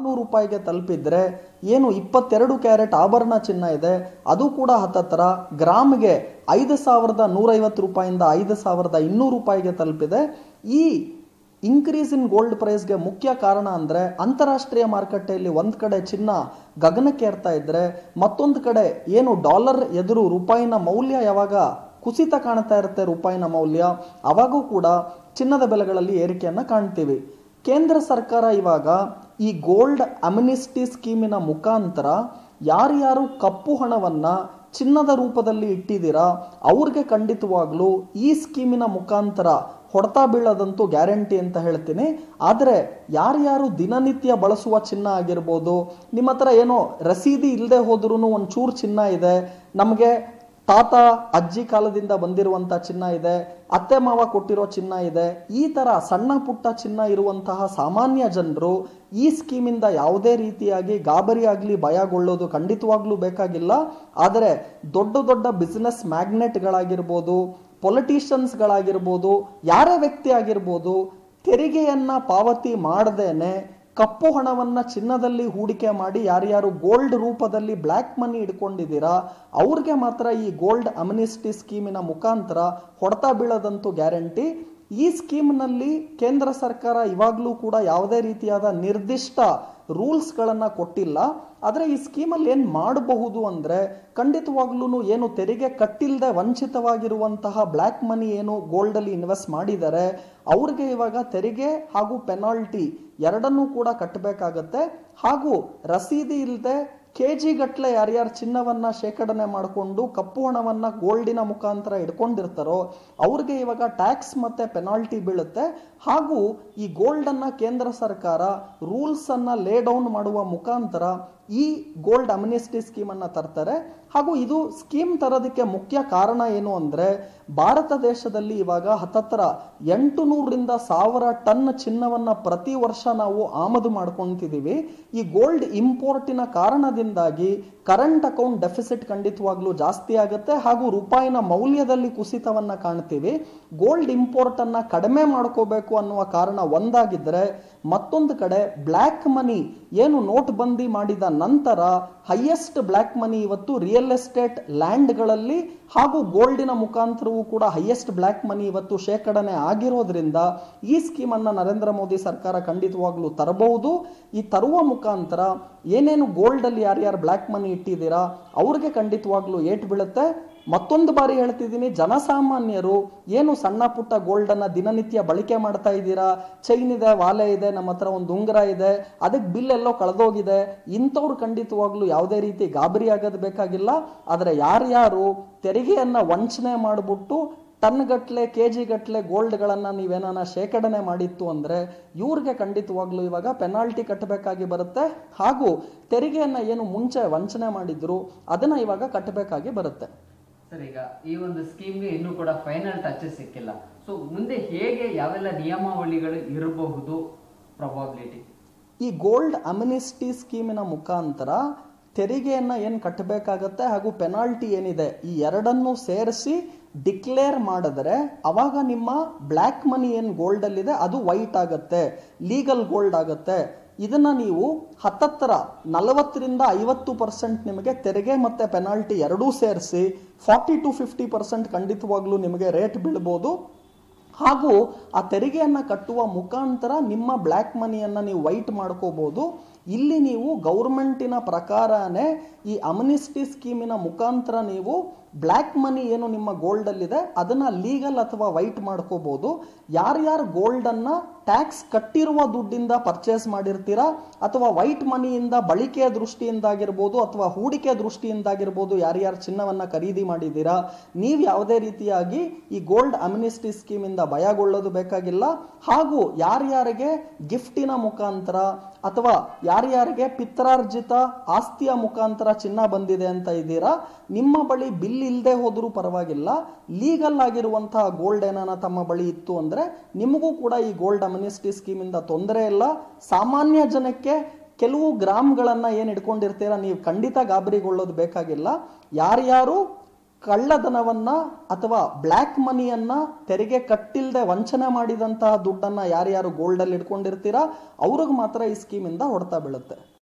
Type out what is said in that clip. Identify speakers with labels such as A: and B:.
A: ನೂರು ರೂಪಾಯಿಗೆ ತಲುಪಿದ್ರೆ ಏನು ಇಪ್ಪತ್ತೆರಡು ಕ್ಯಾರೆಟ್ ಆಭರಣ ಚಿನ್ನ ಇದೆ ಅದು ಕೂಡ ಹತ್ತತ್ರ ಗ್ರಾಮ್ಗೆ ಐದು ಸಾವಿರದ ನೂರೈವತ್ತು ರೂಪಾಯಿಂದ ಐದು ಸಾವಿರದ ಇನ್ನೂರು ರೂಪಾಯಿಗೆ ತಲುಪಿದೆ ಈ ಇನ್ಕ್ರೀಸ್ ಇನ್ ಗೋಲ್ಡ್ ಪ್ರೈಸ್ಗೆ ಮುಖ್ಯ ಕಾರಣ ಅಂದ್ರೆ ಅಂತಾರಾಷ್ಟ್ರೀಯ ಮಾರುಕಟ್ಟೆಯಲ್ಲಿ ಒಂದ್ ಕಡೆ ಚಿನ್ನ ಗಗನಕ್ಕೇರ್ತಾ ಇದ್ರೆ ಮತ್ತೊಂದು ಕಡೆ ಏನು ಡಾಲರ್ ಎದುರು ರೂಪಾಯಿನ ಮೌಲ್ಯ ಯಾವಾಗ ಕುಸಿತ ಕಾಣ್ತಾ ಇರುತ್ತೆ ರೂಪಾಯಿನ ಮೌಲ್ಯ ಅವಾಗೂ ಕೂಡ ಚಿನ್ನದ ಬೆಲೆಗಳಲ್ಲಿ ಏರಿಕೆಯನ್ನ ಕಾಣ್ತೀವಿ ಕೇಂದ್ರ ಸರ್ಕಾರ ಇವಾಗ ಈ ಗೋಲ್ಡ್ ಅಮ್ನಿಸ್ಟಿ ಸ್ಕೀಮಿನ ಮುಖಾಂತರ ಯಾರ್ಯಾರು ಕಪ್ಪು ಹಣವನ್ನ ಚಿನ್ನದ ರೂಪದಲ್ಲಿ ಇಟ್ಟಿದ್ದೀರಾ ಅವ್ರಿಗೆ ಖಂಡಿತವಾಗ್ಲೂ ಈ ಸ್ಕೀಮಿನ ಮುಖಾಂತರ ಹೊಡೆತ ಬೀಳೋದಂತೂ ಗ್ಯಾರಂಟಿ ಅಂತ ಹೇಳ್ತೀನಿ ಆದರೆ ಯಾರ್ಯಾರು ದಿನನಿತ್ಯ ಬಳಸುವ ಚಿನ್ನ ಆಗಿರ್ಬೋದು ನಿಮ್ಮ ಹತ್ರ ಏನೋ ರಸೀದಿ ಇಲ್ಲದೆ ಹೋದ್ರೂ ಒಂದು ಚೂರು ಚಿನ್ನ ಇದೆ ನಮಗೆ ತಾತ ಅಜ್ಜಿ ಕಾಲದಿಂದ ಬಂದಿರುವಂತ ಚಿನ್ನ ಇದೆ ಅತ್ತೆ ಮಾವ ಕೊಟ್ಟಿರೋ ಚಿನ್ನ ಇದೆ ಈ ತರ ಸಣ್ಣ ಪುಟ್ಟ ಚಿನ್ನ ಇರುವಂತಹ ಸಾಮಾನ್ಯ ಜನರು ಈ ಸ್ಕೀಮಿಂದ ಯಾವುದೇ ರೀತಿಯಾಗಿ ಗಾಬರಿ ಆಗಲಿ ಭಯಗೊಳ್ಳೋದು ಖಂಡಿತವಾಗ್ಲೂ ಬೇಕಾಗಿಲ್ಲ ಆದರೆ ದೊಡ್ಡ ದೊಡ್ಡ ಬಿಸಿನೆಸ್ ಮ್ಯಾಗ್ನೆಟ್ಗಳಾಗಿರ್ಬೋದು ಪೊಲಿಟಿಷಿಯನ್ಸ್ಗಳಾಗಿರ್ಬೋದು ಯಾರೇ ವ್ಯಕ್ತಿ ಆಗಿರ್ಬೋದು ತೆರಿಗೆಯನ್ನ ಪಾವತಿ ಮಾಡದೇನೆ ಕಪ್ಪು ಹಣವನ್ನ ಚಿನ್ನದಲ್ಲಿ ಹೂಡಿಕೆ ಮಾಡಿ ಯಾರ್ಯಾರು ಗೋಲ್ಡ್ ರೂಪದಲ್ಲಿ ಬ್ಲ್ಯಾಕ್ ಮನಿ ಇಟ್ಕೊಂಡಿದ್ದೀರಾ ಅವ್ರಿಗೆ ಮಾತ್ರ ಈ ಗೋಲ್ಡ್ ಅಮ್ನಿಸ್ಟಿ ಸ್ಕೀಮಿನ ಮುಖಾಂತರ ಹೊಡೆತ ಬೀಳೋದಂತೂ ಗ್ಯಾರಂಟಿ ಈ ಸ್ಕೀಮ್ನಲ್ಲಿ ಕೇಂದ್ರ ಸರ್ಕಾರ ಇವಾಗಲೂ ಕೂಡ ಯಾವುದೇ ರೀತಿಯಾದ ನಿರ್ದಿಷ್ಟ ರೂಲ್ಸ್ಗಳನ್ನು ಕೊಟ್ಟಿಲ್ಲ ಆದರೆ ಈ ಸ್ಕೀಮಲ್ಲಿ ಏನು ಮಾಡಬಹುದು ಅಂದರೆ ಖಂಡಿತವಾಗ್ಲೂ ಏನು ತೆರಿಗೆ ಕಟ್ಟಿಲ್ಲದೆ ವಂಚಿತವಾಗಿರುವಂತಹ ಬ್ಲ್ಯಾಕ್ ಮನಿ ಏನು ಗೋಲ್ಡಲ್ಲಿ ಇನ್ವೆಸ್ಟ್ ಮಾಡಿದ್ದಾರೆ ಅವ್ರಿಗೆ ಇವಾಗ ತೆರಿಗೆ ಹಾಗೂ ಪೆನಾಲ್ಟಿ ಎರಡನ್ನೂ ಕೂಡ ಕಟ್ಟಬೇಕಾಗತ್ತೆ ಹಾಗೂ ರಸೀದಿ ಇಲ್ಲದೆ ಕೆ ಜಿ ಗಟ್ಟಲೆ ಯಾರ್ಯಾರು ಚಿನ್ನವನ್ನ ಶೇಖರಣೆ ಮಾಡಿಕೊಂಡು ಕಪ್ಪು ಹಣವನ್ನ ಗೋಲ್ಡಿನ ಮುಖಾಂತರ ಇಟ್ಕೊಂಡಿರ್ತಾರೋ ಅವ್ರಿಗೆ ಇವಾಗ ಟ್ಯಾಕ್ಸ್ ಮತ್ತೆ ಪೆನಾಲ್ಟಿ ಬೀಳುತ್ತೆ ಹಾಗೂ ಈ ಗೋಲ್ಡ್ ಅನ್ನ ಕೇಂದ್ರ ಸರ್ಕಾರ ರೂಲ್ಸ್ ಅನ್ನ ಲೇ ಡೌನ್ ಮಾಡುವ ಮುಖಾಂತರ ಈ ಗೋಲ್ಡ್ ಅಮ್ನಿಸ್ಟಿ ಸ್ಕೀಮ್ ಅನ್ನ ತರ್ತಾರೆ ಹಾಗೂ ಇದು ಸ್ಕೀಮ್ ತರೋದಕ್ಕೆ ಮುಖ್ಯ ಕಾರಣ ಏನು ಅಂದ್ರೆ ಭಾರತ ದೇಶದಲ್ಲಿ ಇವಾಗ ಹತ್ತತ್ರ ಎಂಟು ನೂರರಿಂದ ಸಾವಿರ ಟನ್ ಚಿನ್ನವನ್ನ ಪ್ರತಿ ವರ್ಷ ನಾವು ಆಮದು ಮಾಡ್ಕೊಂತಿದೀವಿ ಈ ಗೋಲ್ಡ್ ಇಂಪೋರ್ಟಿನ ಕಾರಣದಿಂದಾಗಿ ಕರೆಂಟ್ ಅಕೌಂಟ್ ಡೆಫಿಸಿಟ್ ಖಂಡಿತವಾಗ್ಲೂ ಜಾಸ್ತಿ ಆಗುತ್ತೆ ಹಾಗೂ ರೂಪಾಯಿನ ಮೌಲ್ಯದಲ್ಲಿ ಕುಸಿತವನ್ನ ಕಾಣ್ತೀವಿ ಗೋಲ್ಡ್ ಇಂಪೋರ್ಟ್ ಅನ್ನ ಕಡಿಮೆ ಮಾಡ್ಕೋಬೇಕು ಅನ್ನುವ ಕಾರಣ ಒಂದಾಗಿದ್ರೆ ಮತ್ತೊಂದು ಕಡೆ ಬ್ಲ್ಯಾಕ್ ಮನಿ ಏನು ನೋಟ್ ಬಂದಿ ಮಾಡಿದ ನಂತರ ಹೈಯೆಸ್ಟ್ ಬ್ಲ್ಯಾಕ್ ಮನಿ ಇವತ್ತು ರಿಯಲ್ ಎಸ್ಟೇಟ್ ಲ್ಯಾಂಡ್ಗಳಲ್ಲಿ ಹಾಗೂ ಗೋಲ್ಡಿನ ಮುಖಾಂತರವೂ ಕೂಡ ಹೈಯೆಸ್ಟ್ ಬ್ಲ್ಯಾಕ್ ಮನಿ ಇವತ್ತು ಶೇಖರಣೆ ಆಗಿರೋದ್ರಿಂದ ಈ ಸ್ಕೀಮ್ ಅನ್ನ ನರೇಂದ್ರ ಮೋದಿ ಸರ್ಕಾರ ಖಂಡಿತವಾಗ್ಲೂ ತರಬಹುದು ಈ ತರುವ ಮುಖಾಂತರ ಏನೇನು ಗೋಲ್ಡ್ ಅಲ್ಲಿ ಯಾರ್ಯಾರು ಬ್ಲ್ಯಾಕ್ ಮನಿ ಇಟ್ಟಿದ್ದೀರಾ ಅವ್ರಿಗೆ ಖಂಡಿತವಾಗ್ಲೂ ಏಟ್ ಬೀಳುತ್ತೆ ಮತ್ತೊಂದು ಬಾರಿ ಹೇಳ್ತಿದ್ದೀನಿ ಜನಸಾಮಾನ್ಯರು ಏನು ಸಣ್ಣ ಪುಟ್ಟ ಗೋಲ್ಡ್ ಅನ್ನ ದಿನನಿತ್ಯ ಬಳಕೆ ಮಾಡ್ತಾ ಇದ್ದೀರಾ ಚೈನ್ ಇದೆ ವಾಲೆ ಇದೆ ನಮ್ಮ ಹತ್ರ ಒಂದು ಉಂಗುರ ಇದೆ ಅದಕ್ಕೆ ಬಿಲ್ ಎಲ್ಲೋ ಕಳೆದೋಗಿದೆ ಇಂಥವ್ರು ಖಂಡಿತವಾಗ್ಲೂ ಯಾವುದೇ ರೀತಿ ಗಾಬರಿ ಆಗೋದು ಬೇಕಾಗಿಲ್ಲ ಆದರೆ ಯಾರ್ಯಾರು ತೆರಿಗೆಯನ್ನ ವಂಚನೆ ಮಾಡಿಬಿಟ್ಟು ಟನ್ ಗಟ್ಲೆ ಕೆ ಜಿ ಗಟ್ಲೆ ಗೋಲ್ಡ್ಗಳನ್ನು ನೀವೇನಾನ ಶೇಖರಣೆ ಮಾಡಿತ್ತು ಅಂದರೆ ಇವ್ರಿಗೆ ಖಂಡಿತವಾಗ್ಲೂ ಇವಾಗ ಪೆನಾಲ್ಟಿ ಕಟ್ಟಬೇಕಾಗಿ ಬರುತ್ತೆ ಹಾಗೂ ತೆರಿಗೆಯನ್ನು ಏನು ಮುಂಚೆ ವಂಚನೆ ಮಾಡಿದ್ರು ಅದನ್ನ ಇವಾಗ ಕಟ್ಟಬೇಕಾಗಿ ಬರುತ್ತೆ
B: ಸರ್ ಈಗ ಈ ಒಂದು ಸ್ಕೀಮ್ಗೆ ಇನ್ನೂ ಕೂಡ ಫೈನಲ್ ಟಚ್ ಸಿಕ್ಕಿಲ್ಲ ಸೊ ಮುಂದೆ ಹೇಗೆ ಯಾವೆಲ್ಲ ನಿಯಮಾವಳಿಗಳು ಇರಬಹುದು ಪ್ರೊಬಾಬಿಲಿಟಿ
A: ಈ ಗೋಲ್ಡ್ ಅಮ್ನಿಸ್ಟಿ ಸ್ಕೀಮಿನ ಮುಖಾಂತರ ತೆರಿಗೆಯನ್ನ ಏನು ಕಟ್ಟಬೇಕಾಗತ್ತೆ ಹಾಗೂ ಪೆನಾಲ್ಟಿ ಏನಿದೆ ಈ ಎರಡನ್ನೂ ಸೇರಿಸಿ ಡಿಕ್ಲೇರ್ ಮಾಡಿದ್ರೆ ಅವಾಗ ನಿಮ್ಮ ಬ್ಲ್ಯಾಕ್ ಮನಿ ಏನು ಗೋಲ್ಡಲ್ಲಿದೆ ಅದು ವೈಟ್ ಆಗತ್ತೆ ಲೀಗಲ್ ಗೋಲ್ಡ್ ಆಗತ್ತೆ ಇದನ್ನ ನೀವು ಹತ್ತತ್ತರ ನಲವತ್ತರಿಂದ ಐವತ್ತು ಪರ್ಸೆಂಟ್ ನಿಮಗೆ ತೆರಿಗೆ ಮತ್ತೆ ಪೆನಾಲ್ಟಿ ಎರಡೂ ಸೇರಿಸಿ ಫಾರ್ಟಿ ಟು ಫಿಫ್ಟಿ ಪರ್ಸೆಂಟ್ ಖಂಡಿತವಾಗ್ಲೂ ನಿಮಗೆ ರೇಟ್ ಬೀಳ್ಬೋದು ಹಾಗೂ ಆ ತೆರಿಗೆಯನ್ನ ಕಟ್ಟುವ ಮುಖಾಂತರ ನಿಮ್ಮ ಬ್ಲ್ಯಾಕ್ ಮನಿಯನ್ನ ನೀವು ವೈಟ್ ಮಾಡ್ಕೋಬಹುದು ಇಲ್ಲಿ ನೀವು ಗೌರ್ಮೆಂಟಿನ ಪ್ರಕಾರನೇ ಈ ಅಮ್ನಿಸ್ಟಿ ಸ್ಕೀಮಿನ ಮುಖಾಂತರ ನೀವು ಬ್ಲ್ಯಾಕ್ ಮನಿ ಏನು ನಿಮ್ಮ ಗೋಲ್ಡ್ ಅಲ್ಲಿದೆ ಅದನ್ನ ಲೀಗಲ್ ಅಥವಾ ವೈಟ್ ಮಾಡ್ಕೋಬಹುದು ಯಾರ್ಯಾರು ಗೋಲ್ಡ್ ಅನ್ನ ಟ್ಯಾಕ್ಸ್ ಕಟ್ಟಿರುವ ದುಡ್ಡಿಂದ ಪರ್ಚೇಸ್ ಮಾಡಿರ್ತೀರಾ ಅಥವಾ ವೈಟ್ ಮನಿಯಿಂದ ಬಳಕೆಯ ದೃಷ್ಟಿಯಿಂದಾಗಿರ್ಬೋದು ಅಥವಾ ಹೂಡಿಕೆ ದೃಷ್ಟಿಯಿಂದಾಗಿರ್ಬೋದು ಯಾರ್ಯಾರು ಚಿನ್ನವನ್ನ ಖರೀದಿ ಮಾಡಿದ್ದೀರಾ ನೀವು ಯಾವುದೇ ರೀತಿಯಾಗಿ ಈ ಗೋಲ್ಡ್ ಅಮ್ನಿಸ್ಟಿ ಸ್ಕೀಮಿಂದ ಭಯಗೊಳ್ಳೋದು ಬೇಕಾಗಿಲ್ಲ ಹಾಗೂ ಯಾರ್ಯಾರಿಗೆ ಗಿಫ್ಟಿನ ಮುಖಾಂತರ ಅಥವಾ ಯಾರ್ಯಾರಿಗೆ ಪಿತ್ರಾರ್ಜಿತ ಆಸ್ತಿಯ ಮುಖಾಂತರ ಚಿನ್ನ ಬಂದಿದೆ ಅಂತ ಇದ್ದೀರಾ ನಿಮ್ಮ ಬಳಿ ಬಿಲ್ ಇಲ್ಲದೆ ಹೋದರೂ ಪರವಾಗಿಲ್ಲ ಲೀಗಲ್ ಆಗಿರುವಂತಹ ಗೋಲ್ಡ್ ಏನಾನ ತಮ್ಮ ಬಳಿ ಇತ್ತು ಅಂದ್ರೆ ನಿಮಗೂ ಕೂಡ ಈ ಗೋಲ್ಡ್ ಅಮ್ನಿಸ್ಟಿ ಸ್ಕೀಮಿಂದ ತೊಂದರೆ ಇಲ್ಲ ಸಾಮಾನ್ಯ ಜನಕ್ಕೆ ಕೆಲವು ಗ್ರಾಮ್ಗಳನ್ನ ಏನು ಇಟ್ಕೊಂಡಿರ್ತೀರಾ ನೀವು ಖಂಡಿತ ಗಾಬರಿಗೊಳ್ಳೋದು ಬೇಕಾಗಿಲ್ಲ ಯಾರ್ಯಾರು ಕಳ್ಳಧನವನ್ನ ಅಥವಾ ಬ್ಲ್ಯಾಕ್ ಮನಿಯನ್ನ ತೆರಿಗೆ ಕಟ್ಟಿಲ್ದೆ ವಂಚನೆ ಮಾಡಿದಂತಹ ದುಡ್ಡನ್ನ ಯಾರ್ಯಾರು ಗೋಲ್ಡ್ ಅಲ್ಲಿ ಇಟ್ಕೊಂಡಿರ್ತೀರಾ ಅವ್ರಿಗೆ ಮಾತ್ರ ಈ ಸ್ಕೀಮಿಂದ ಹೊಡ್ತಾ ಬೀಳುತ್ತೆ